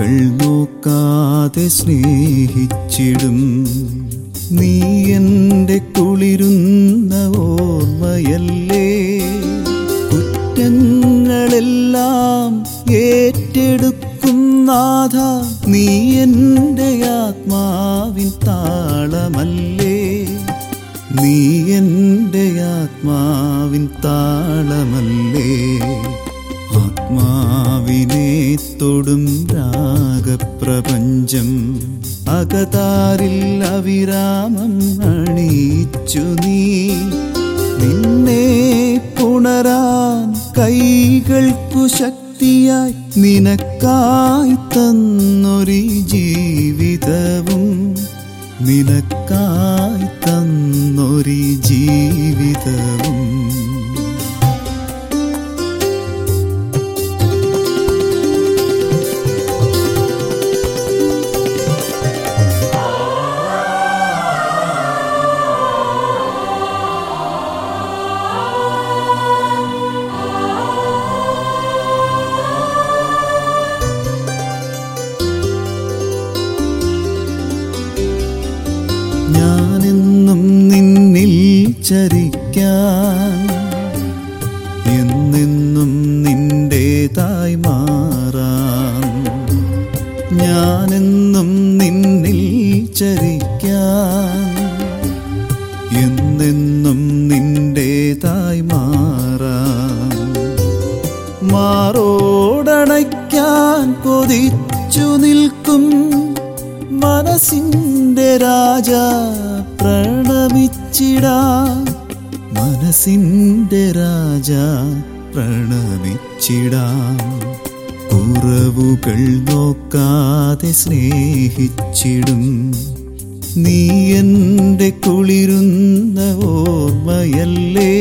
കുറവുകൾ നോക്കാതെ സ്നേഹിച്ചിടും നീ എൻ്റെ കുളിരുന്ന ഓർമ്മയല്ലേ കുറ്റങ്ങളെല്ലാം ഏറ്റെടുക്കും നാഥ നീ എൻ്റെ ആത്മാവിൻ താളമല്ലേ നീ എൻ്റെ ആത്മാവിൻ താളമല്ലേ ആത്മാവിനെ തൊടും രാഗപ്രപഞ്ചം അകതാരിൽ അവിരാമം അണിയിച്ചു നീ നിന്നെ പുണരാൻ കൈകൾക്കു ശക്തിയായി നിനക്കായി തന്നൊരു ജീവിതവും നിനക്കായി തന്നൊരു ജീവിതവും ഞാനെന്നും നിന്നിൽ ചരിക്കാൻ എന്നെന്നും നിന്റേതായി മാറാം ഞാനെന്നും നിന്നിൽ ചരിക്കാൻ എന്നെന്നും നിന്റേതായി മാറാം മാറോടണയ്ക്കാൻ കൊതിച്ചു നിൽക്കും മനസ്സിന്റെ രാജ പ്രണമിച്ചിടാ മനസ്സിന്റെ രാജ പ്രണമിച്ചിടാം കുറവുകൾ നോക്കാതെ സ്നേഹിച്ചിടും നീ എൻ്റെ കുളിരുന്ന ഓർമ്മയല്ലേ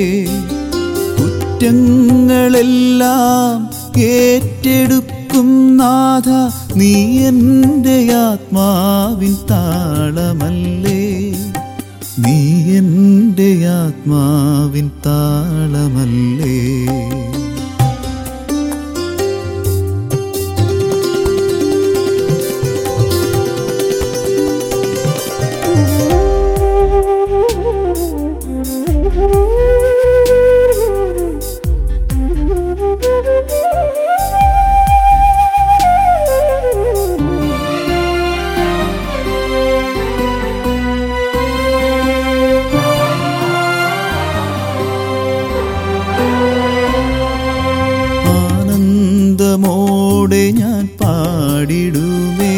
കുറ്റങ്ങളെല്ലാം ഏറ്റെടുക്കും നാഥ നീ എൻ്റെ ആത്മാവിൻ താളമല്ലേ നീ എൻ്റെ ആത്മാവിൻ താളമല്ലേ ആനന്ദമോടെ ഞാൻ പാടിടുമേ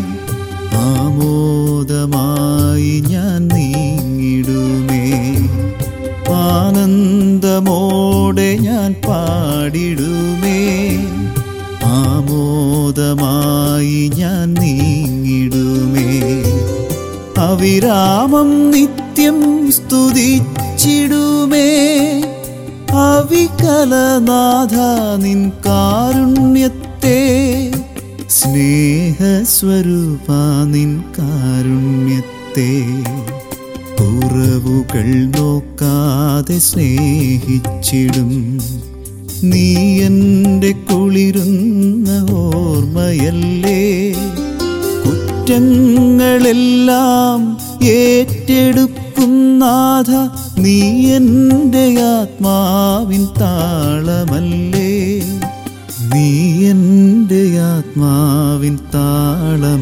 ആമോദമായി ഞാൻ നീങ്ങിടുമേ ആനന്ദമോടെ ഞാൻ പാടിടുമേ ആമോദമായി ഞാൻ നീങ്ങിടുമേ അവിരാമം നിത്യം സ്തുതിച്ചിടുമേ അവികലനാഥ നിൻ കാരുണ്യത്തെ സ്നേഹസ്വരൂപ നിൻ കാരുണ്യത്തെ കുറവുകൾ നോക്കാതെ സ്നേഹിച്ചിടും നീ എൻ്റെ കുളിരുന്ന ഓർമ്മയല്ലേ കുറ്റങ്ങളെല്ലാം ഏറ്റെടുക്കും നാഥ നീ എൻ്റെ ആത്മാവിൻ താളമല്ലേ നീ എൻ്റെ ആത്മാവിൻ താളം